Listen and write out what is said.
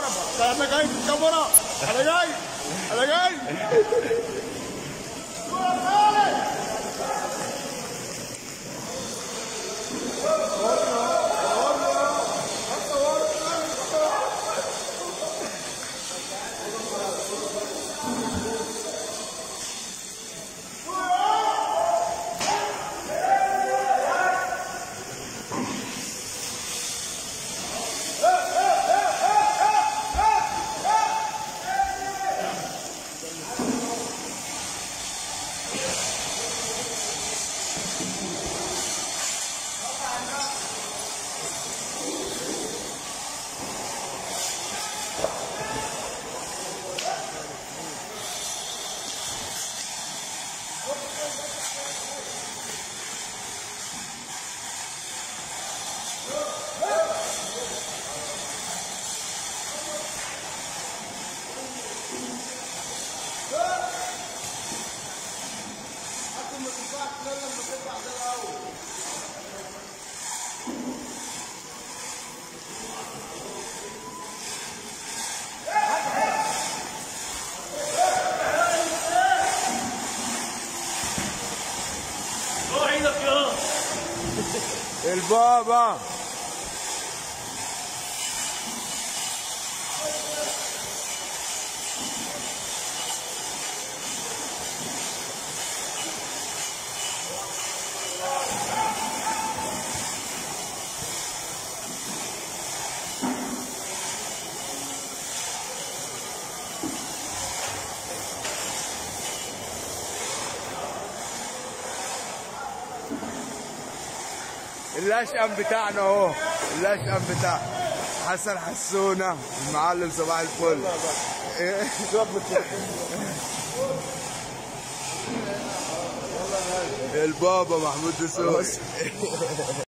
انا جاي في الكاميرا انا جاي انا جاي روح ايدك يا البابا الاشقم بتاعنا اهو الاشقم بتاع حسن حسونه المعلم صباح الفل إيه؟ البابا محمود دسوقي